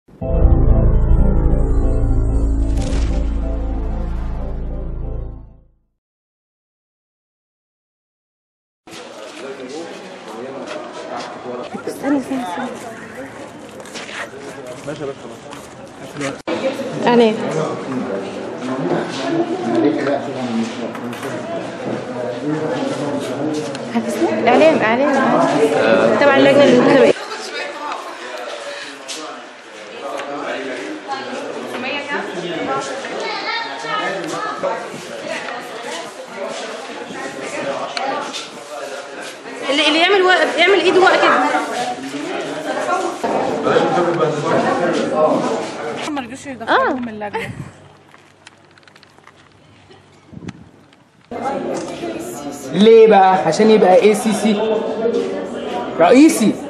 استنى استنى استنى ماشي يا باشا اعلان هتسمع اعلان اعلان تبع اللجنه الانتخابيه اللي اللي يعمل وقت يعمل ايده وقت كده ما رضوش يدخلوهم من اللجنه ليه بقى عشان يبقى اي سي سي رئيسي